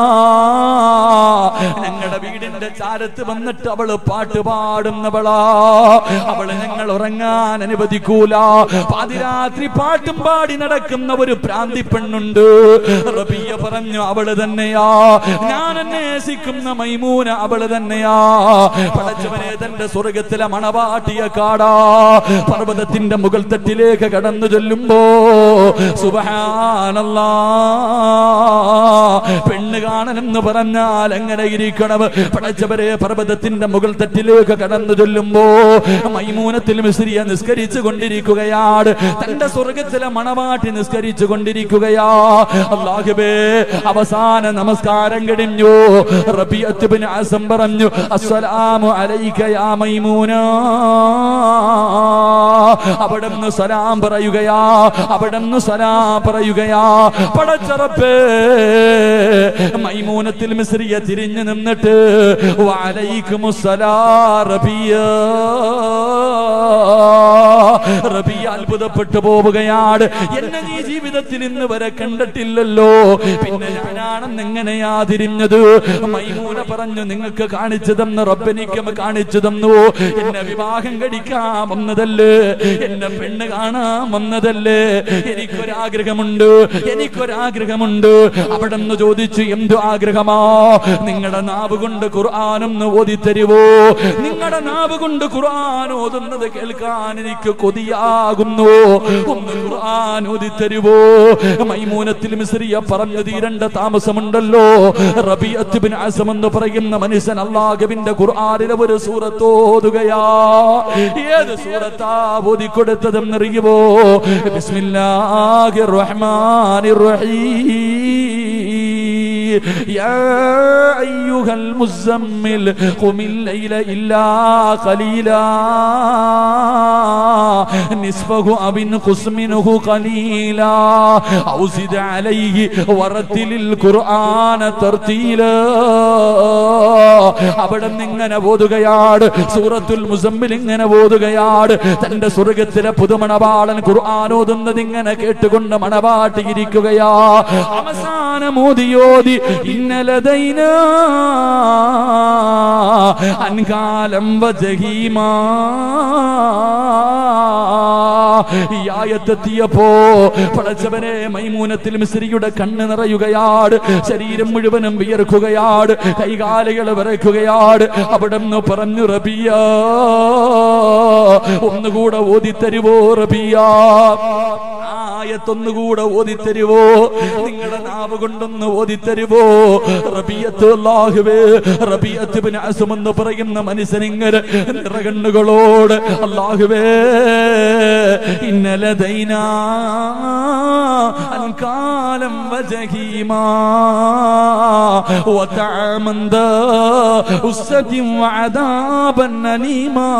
ഞങ്ങളുടെ വീടിന്റെ ചാരത്ത് വന്നിട്ട് അവള് പാട്ട് പാടുന്നവളാ അവള് ഞങ്ങൾ ഉറങ്ങാൻ അനുവദിക്കൂല പാതിരാത്രി പാട്ടും പാടി നടക്കുന്ന ഒരു പ്രാന്തി പെണ്ണുണ്ട് റബിയ പറഞ്ഞു അവള് തന്നെയാ ഞാൻ അന്വേഷിക്കുന്ന മൈമൂന അവള് തന്നെയാ പടച്ചവനെ തന്റെ സ്വർഗത്തിലെ മണവാട്ടിയ കാടാ പർവ്വതത്തിന്റെ മുകൾ തട്ടിലേക്ക് കടന്നു ചൊല്ലുമ്പോ സുബഹാനല്ലാ പെണ്ണ് കാണണമെന്ന് പറഞ്ഞാൽ എങ്ങനെ ഇരിക്കണം പടച്ചവരെ പർവ്വതത്തിന്റെ മുകൾ തട്ടിലേക്ക് കടന്നു ചൊല്ലുമ്പോ മൈമൂനത്തിൽ മിശ്രിയ നിസ്കരിച്ചു കൊണ്ടിരിക്കുകയാണ് തന്റെ സ്വർഗത്തിലെ മണവാട്ടി നിസ്കരിച്ചു കൊണ്ടിരിക്കുകയാ അള്ളാഹുബേ അവസാന നമസ്കാരം കഴിഞ്ഞു റബിയത്ത് ബിൻ അസം പറഞ്ഞു അസ്സലാമു അലൈക യാ മൈമൂന അവിടുന്ന് സലാം പറയുകയാ അവിടുന്ന് സലാം പറയുകയാ പടച്ചറപ്പേ മൈമൂനത്തിൽ മിശ്രിയ തിരിഞ്ഞു നിന്നിട്ട് വലൈക്കുമുസ്സലാ റബിയ റബിയ അത്ഭുതപ്പെട്ടു പോവുകയാണ് എന്നെ നീ ജീവിതത്തിൽ ഇന്ന് വരെ കണ്ടിട്ടില്ലല്ലോ പിന്നെ ഞാനാണെന്ന് എങ്ങനെയാ തിരിഞ്ഞത് മൈമൂന പറഞ്ഞു നിങ്ങൾക്ക് കാണിച്ചു തന്നു റബ്ബനിക്കും കാണിച്ചു തന്നു എന്നെ വിവാഹം കഴിക്കാൻ വന്നതല്ലേ എന്നെ പെണ്ണ് കാണാൻ വന്നതല്ലേ എനിക്കൊരാഗ്രഹമുണ്ട് എനിക്കൊരാഗ്രഹമുണ്ട് അവിടെ നിന്ന് ചോദിച്ചു എന്തു ആഗ്രഹമാ നിങ്ങളുടെ നാവ് കൊണ്ട് ഖുർആാനൊന്ന് ഓതിത്തരുവോ നിങ്ങളുടെ നാവ് കൊണ്ട് ഖുർആൻ ഓതുന്നത് കേൾക്കാൻ എനിക്ക് കൊതിയാകുന്നു ഒന്ന് ഖുർആൻ ഓതിത്തരുവോ മൈമൂനത്തിൽ മിസ്രിയ പറഞ്ഞു തീരേണ്ട താമസമുണ്ടല്ലോ റബിയത്ത് ബിൻ അസം എന്ന് പറയുന്ന മനുഷ്യൻ അള്ളാഹുവിന്റെ ഖുർആനിലെ ഒരു സൂറത്ത് ഓതുകയാ ഏത് സൂറത്താ ഓതിക്കൊടുത്തതെന്നറിയുമോ ബിസ്മില്ലാഹിർ റഹ്മാനിർ റഹീം يا أيها المزمل قم الليل إلا قليلا نصفه أو انقص منه قليلا أو زد عليه ورتل القرآن ترتيلا അവിടെ ഇങ്ങനെ ഓതുകയാണ് സൂറത്തുൽ മുസമ്മിൽ ഇങ്ങനെ ഓതുകയാണ് തന്റെ സ്വർഗത്തിലെ പുതുമണവാളൻ ഖുർആൻ ഓതുന്നത് ഇങ്ങനെ കേട്ടുകൊണ്ട് മണവാട്ടിയിരിക്കുകയാ അവസാനം ഓതിയോതി ഇന്നലതൈന അൻകാലം വജഹീമാ ഈ ആയത്തെത്തിയപ്പോ പടച്ചവനെ മൈമൂനത്തിൽ മിസ്രിയുടെ കണ്ണ് നിറയുകയാണ് ശരീരം മുഴുവനും വിയർക്കുകയാണ് കൈകാലുകൾ വിറയ്ക്കുകയാണ് അവിടെ നിന്ന് പറഞ്ഞു റബിയ ഒന്നുകൂടെ ഓതിത്തരുവോ റബിയ ആയത്തൊന്നുകൂടെ ഓതിത്തരുവോ നിങ്ങളുടെ നാവ് കൊണ്ടൊന്ന് ഓതിത്തരുവോ റബിയത്ത് അല്ലാഹുവേ റബിയത്ത് ബിൻ അസം എന്ന് പറയുന്ന മനുഷ്യനിങ്ങനെ നിറകണ്ണുകളോട് അല്ലാഹുവേ ഇന്നലെ ദൈന അൻകാലം വജഹീമാ وطعما ذا أسة وعذابا أليما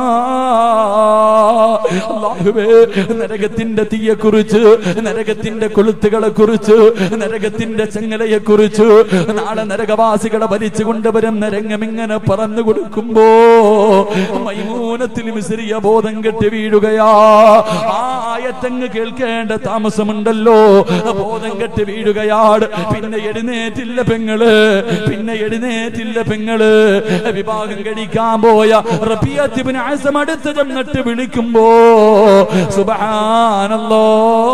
അല്ലാഹുവേ നരകത്തിന്റെ തീയെ കുറിച്ച് നരകത്തിന്റെ കൊളുത്തുകളെ കുറിച്ച് നരകത്തിന്റെ ചെങ്ങലയെ കുറിച്ച് നാളെ നരകവാസികളെ വലിച്ചു കൊണ്ടുവരുന്ന രംഗം ഇങ്ങനെ പറഞ്ഞു കൊടുക്കുമ്പോ മൈമൂനത്തിൽ മിശ്രിയ ബോധം കെട്ടി വീഴുകയാ ആ ആയത്തങ്ങ് കേൾക്കേണ്ട താമസമുണ്ടല്ലോ ബോധം കെട്ട് വീഴുകയാണ് പിന്നെ എഴുന്നേറ്റില്ല പെങ്ങള് പിന്നെ എഴുന്നേറ്റില്ല പെങ്ങള് വിവാഹം കഴിക്കാൻ പോയ റബിയത്തിബിന് ആസം അടുത്ത് ചെന്നിട്ട് വിളിക്കുമ്പോ സുബാനല്ലോ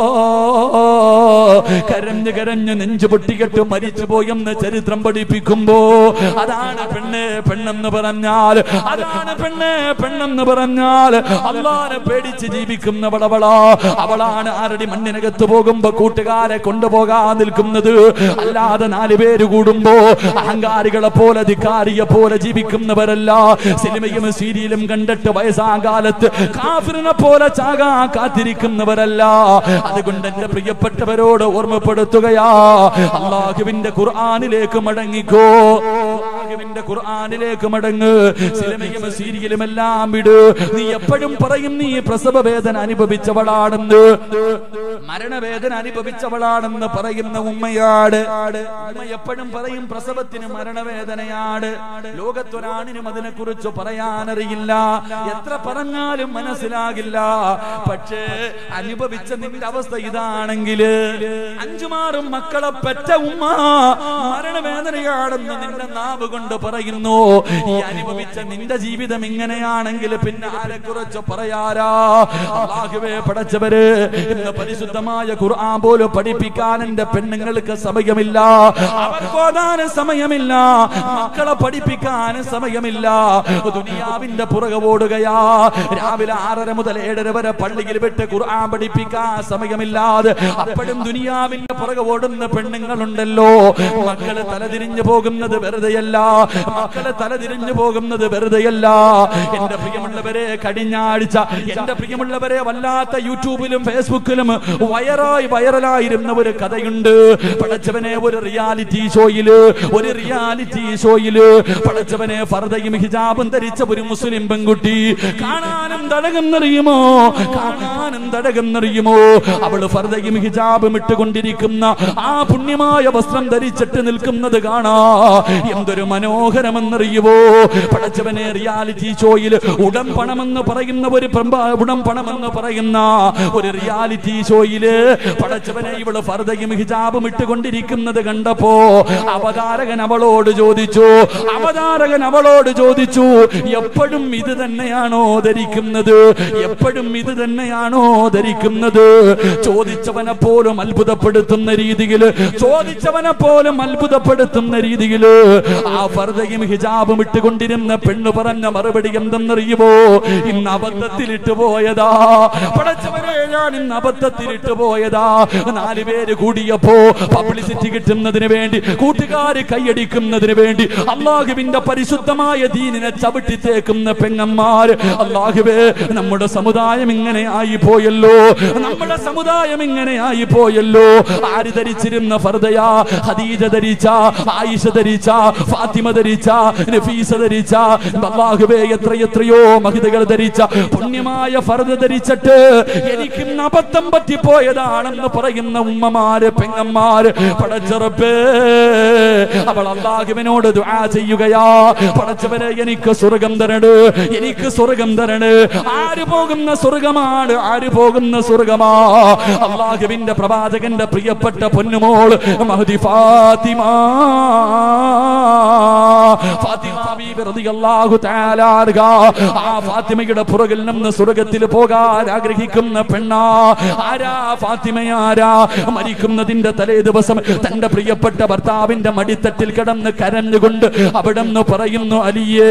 കരഞ്ഞ് കരഞ്ഞ് നെഞ്ചു പൊട്ടിക്കെട്ട് മരിച്ചു പോയെന്ന് ചരിത്രം പഠിപ്പിക്കുമ്പോ അതാണ് പെണ്ണ് പെണ്ണെന്ന് പറഞ്ഞാൽ അതാണ് പെണ്ണ് പെണ്ണെന്ന് പറഞ്ഞാൽ അള്ളാനെ പേടിച്ച് ജീവിക്കുന്നവളവളാ അവളാണ് ആരുടെ മണ്ണിനകത്ത് പോകുമ്പോ കൂട്ടുകാരെ കൊണ്ടുപോകാൻ നിൽക്കുന്നത് അല്ലാതെ നാല് പേര് കൂടുമ്പോ അഹങ്കാരികളെ പോലെ ധിക്കാരിയെ പോലെ ജീവിക്കുന്നവരല്ല സിനിമയും സീരിയലും കണ്ടിട്ട് വയസ്സാം കാലത്ത് കാഫിറിനെ പോലെ ചാകാ കാത്തിരിക്കുന്നവരല്ല അതുകൊണ്ട് എന്റെ പ്രിയപ്പെട്ടവരോട് ഓർമ്മപ്പെടുത്തുകയാ അള്ളാഹുവിന്റെ ഖുർആാനിലേക്ക് മടങ്ങിക്കോ അള്ളാഹുവിന്റെ ഖുർആാനിലേക്ക് മടങ്ങ് സിനിമയും സീരിയലും എല്ലാം വിട് നീ എപ്പോഴും പറയും നീ പ്രസവ വേദന അനുഭവിച്ചവളാണെന്ന് മരണവേദന അനുഭവിച്ചവളാണെന്ന് പറയുന്ന ഉമ്മയാട് ഉമ്മ എപ്പോഴും പറയും പ്രസവത്തിന് മരണവേദനയാണ് ലോകത്തൊരാണിനും അതിനെ കുറിച്ച് പറയാനറിയില്ല എത്ര പറഞ്ഞാലും മനസ്സിലാകില്ല പക്ഷേ അനുഭവിച്ച നിന്റെ അവസ്ഥ ഇതാണെങ്കിൽ അഞ്ചുമാറും മക്കളെ പെറ്റ ഉമ്മ മരണവേദനയാണെന്ന് നിന്റെ നാവ് കൊണ്ട് പറയുന്നു ഈ അനുഭവിച്ച നിന്റെ ജീവിതം ഇങ്ങനെയാണെങ്കിൽ പിന്നെ ആരെ കുറിച്ച് പറയാരാ അള്ളാഹുവേ പടച്ചവര് ഇന്ന് പരിശുദ്ധമായ ഖുർആൻ പോലും പഠിപ്പിക്കാൻ എന്റെ പെണ്ണുങ്ങൾക്ക് സമയമില്ല അവർക്ക് ഓതാൻ സമയമില്ല മക്കളെ പഠിപ്പിക്കാൻ സമയമില്ല ദുനിയാവിന്റെ പുറകെ ഓടുകയാ രാവിലെ ആറര മുതൽ ഏഴര വരെ പള്ളിയിൽ വിട്ട് ഖുർആൻ പഠിപ്പിക്കാൻ സമയമില്ലാതെ അപ്പോഴും ദുനിയാവിന്റെ പുറകെ ഓടുന്ന പെണ്ണുങ്ങളുണ്ടല്ലോ മക്കള് തലതിരിഞ്ഞു പോകുന്നത് വെറുതെയല്ല മക്കള് തലതിരിഞ്ഞു പോകുന്നത് വെറുതെയല്ല എന്റെ പ്രിയമുള്ളവരെ കഴിഞ്ഞ ആഴ്ച എന്റെ പ്രിയമുള്ളവരെ വല്ലാത്ത യൂട്യൂബിലും ഫേസ്ബുക്കിലും വയറായി വൈറലായിരുന്ന ഒരു കഥയുണ്ട് പടച്ചവനെ ഒരു റിയാലിറ്റി ഷോയില് ഒരു റിയാലിറ്റി ഷോയില് പടച്ചവനെ ഫർദയും ഹിജാബും ധരിച്ച ഒരു മുസ്ലിം പെൺകുട്ടി കാണാനും തടകെന്നറിയുമോ കാണാനും തടകെന്നറിയുമോ അവള് ഫർദയും ഹിജാബും ഇട്ടുകൊണ്ടിരിക്കുന്ന ആ പുണ്യമായ വസ്ത്രം ധരിച്ചിട്ട് നിൽക്കുന്നത് കാണാ എന്തൊരു മനോഹരമെന്നറിയുമോ പടച്ചവനെ റിയാലിറ്റി ഷോയിൽ ഉടൻ പണമെന്ന് പറയുന്ന ഒരു പ്രമ്പ- ഉടൻ പണമെന്ന് പറയുന്ന ഒരു റിയാലിറ്റി ഷോയില് പടച്ചവനെ ഇവള് ഫർദയും ഹിജാബും ഇട്ടുകൊണ്ടിരിക്കുന്നത് കണ്ടപ്പോ അവതാരകൻ അവളോട് ചോദിച്ചു അവതാരകൻ അവളോട് ചോദിച്ചു എപ്പോഴും ഇത് തന്നെയാണോ ധരിക്കുന്നത് എപ്പോഴും ഇത് തന്നെയാണോ ധരിക്കുന്നത് ചോദിച്ചവനെ പോലും അത്ഭുതപ്പെടുത്തുന്ന രീതിയിൽ ചോദിച്ചവനെ പോലും അത്ഭുതപ്പെടുത്തുന്ന രീതിയിൽ ആ ഫർദയും ഹിജാബും ഇട്ടുകൊണ്ടിരുന്ന പെണ്ണ് പറഞ്ഞ മറുപടി എന്തെന്നറിയുമോ ഇന്ന് അബദ്ധത്തിലിട്ട് പോയതാ പടച്ചവനെ ഞാൻ ഇന്ന് അബദ്ധത്തിലിട്ട് പോയതാ നാല് പേര് കൂടിയപ്പോ പബ്ലിസിറ്റി കിട്ടുന്നതിന് വേണ്ടി കൂട്ടുകാര് കൈയടിക്കുന്നതിന് വേണ്ടി അള്ളാഹുവിന്റെ പരിശുദ്ധമായ ദീനിനെ ചവിട്ടി തേക്കുന്ന പെങ്ങന്മാർ അള്ളാഹുവേ നമ്മുടെ സമുദായം ഇങ്ങനെ ആയി പോയല്ലോ നമ്മുടെ സമുദായം ഇങ്ങനെ ആയി പോയല്ലോ ആര് ധരിച്ചിരുന്ന ഫർദയാ ഹദീജ ധരിച്ച ആയിഷ ധരിച്ച ഫാത്തിമ ധരിച്ച നഫീസ ധരിച്ച അള്ളാഹുവേ എത്ര എത്രയോ മഹിതകൾ ധരിച്ച പുണ്യമായ ഫർദ ധരിച്ചിട്ട് എനിക്ക് ഇന്ന് അബദ്ധം പറ്റിപ്പോയതാണെന്ന് പറയുന്ന ഉമ്മമാര് പെങ്ങന്മാര് പടച്ചറപ്പേ അവൾ അള്ളാഹുവിനോട് ദുആ ചെയ്യുകയാ പടച്ചവനെ എനിക്ക് സ്വർഗം തരണേ എനിക്ക് സ്വർഗം തരണേ ആര് പോകുന്ന സ്വർഗമാണ് ആര് പോകുന്ന സ്വർഗമാ അള്ളാഹുവിന്റെ പ്രവാചകന്റെ പ്രിയപ്പെട്ട പൊന്നുമോൾ മഹദി ഫാത്തിമ ഫാത്തിമ ബീബി റളിയല്ലാഹു തആല അൻഹ. ആ ഫാത്തിമയുടെ പുറകിൽ നിന്ന് സ്വർഗത്തിൽ പോകാൻ ആഗ്രഹിക്കുന്ന പെണ്ണാ ആരാ ഫാത്തിമയാരാ മരിക്കുന്നതിന്റെ തലേ ദിവസം തന്റെ പ്രിയപ്പെട്ട ഭർത്താവിന്റെ മടിത്തട്ടിൽ കിടന്ന് കരഞ്ഞുകൊണ്ട് അവിടെ നിന്ന് പറയുന്നു അലിയേ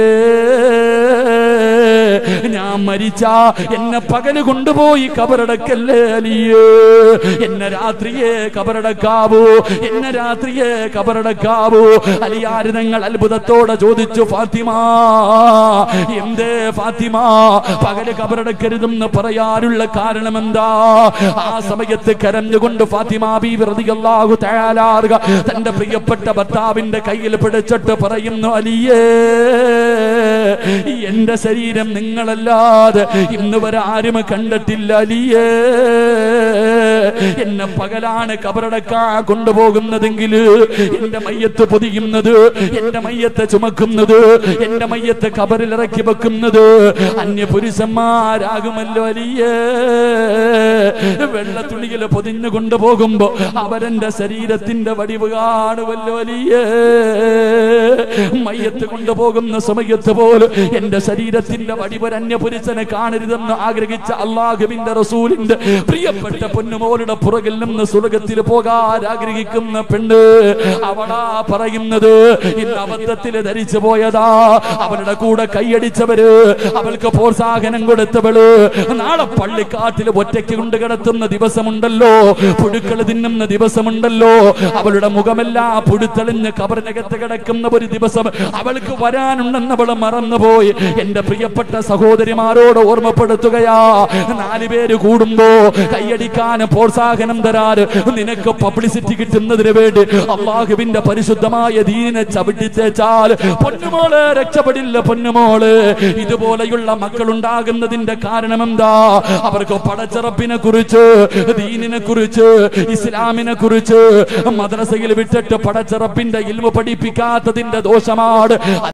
ഞാൻ മരിച്ച എന്നെ പകല് കൊണ്ടുപോയി കബറടക്കല്ലേ അലിയേ എന്നെ രാത്രിയെ കബറടക്കാവൂ എന്നെ രാത്രിയെ കബറടക്കാവൂ അലിയാര് നിങ്ങൾ അത്ഭുതത്തോടെ ചോദിച്ചു ഫാത്തിമ എന്തേ ഫാത്തിമ പകല് കബറടക്കരുതെന്ന് പറയാനുള്ള കാരണം എന്താ ആ സമയത്ത് കരഞ്ഞുകൊണ്ട് ഫാത്തിമ ബി റളിയല്ലാഹു തആല അൻഹ തന്റെ പ്രിയപ്പെട്ട ഭർത്താവിന്റെ കയ്യിൽ പിടിച്ചിട്ട് പറയുന്നു അലിയേ എന്റെ ശരീരം നിങ്ങളല്ലാതെ ഇന്ന് വരെ ആരും കണ്ടിട്ടില്ല അലിയേ എന്നെ പകലാണ് കബറടക്കാ കൊണ്ടുപോകുന്നതെങ്കിൽ എന്റെ മയ്യത്ത് പൊതിയുന്നത് എന്റെ മയ്യത്തെ ചുമക്കുന്നത് എന്റെ മയ്യത്തെ കബറിൽ ഇറക്കി വെക്കുന്നത് അന്യ പുരുഷന്മാരാകുമല്ലോ വലിയ വെള്ളത്തുണിയിൽ പൊതിഞ്ഞു കൊണ്ടുപോകുമ്പോ അവരെന്റെ ശരീരത്തിന്റെ വടിവ് കാണുമല്ലോ വലിയ മയ്യത്ത് കൊണ്ടുപോകുന്ന സമയത്ത് പോലും എന്റെ ശരീരത്തിന്റെ വടിവ് അന്യ പുരുഷനെ കാണരുതെന്ന് ആഗ്രഹിച്ച അള്ളാഹുവിന്റെ റസൂലിന്റെ പ്രിയപ്പെട്ട പൊന്നുമോളുടെ പുറകിൽ നിന്ന് സുലകത്തിൽ പോകാൻ ആഗ്രഹിക്കുന്ന പെണ്ണ് അവളാ പറയുന്നത് ഇന്ന് അബദ്ധത്തിൽ ധരിച്ചു പോയതാ അവളുടെ കൂടെ കൈയടിച്ചവര് അവൾക്ക് പ്രോത്സാഹനം കൊടുത്തവള് നാളെ പള്ളിക്കാട്ടിൽ ഒറ്റയ്ക്ക് കൊണ്ട് കിടത്തുന്ന ദിവസമുണ്ടല്ലോ പുഴുക്കൾ തിന്നുന്ന ദിവസമുണ്ടല്ലോ അവളുടെ മുഖമെല്ലാം പുഴുത്തെളിഞ്ഞ് കബറിനകത്ത് കിടക്കുന്ന ഒരു ദിവസം അവൾക്ക് വരാനുണ്ടെന്ന് അവൾ മറന്നുപോയി എന്റെ പ്രിയപ്പെട്ട സഹോദരിമാരോട് ഓർമ്മപ്പെടുത്തുകയാ നാല് പേര് കൂടുമ്പോ കൈയടിക്കാൻ പ്രോത്സാഹനം തരാറ് നിനക്ക് പബ്ലിസിറ്റി കിട്ടുന്നതിന് വേണ്ടി അള്ളാഹുവിന്റെ പരിശുദ്ധമായ ദീനെ ചവിട്ടിത്തേച്ചാൽ പൊന്നുമോള് രക്ഷപ്പെടില്ല പൊന്നുമോള് ഇതുപോലെയുള്ള മക്കൾ ഉണ്ടാകുന്നതിന്റെ കാരണം എന്താ അവർക്ക് പടച്ചറപ്പിനെ കുറിച്ച് ദീനിനെ കുറിച്ച് ഇസ്ലാമിനെ കുറിച്ച് മദ്രസയിൽ വിട്ടിട്ട് പടച്ചറപ്പിന്റെ ഇൽമ പഠിപ്പിക്കാത്തതിന്റെ ദോഷമാണ്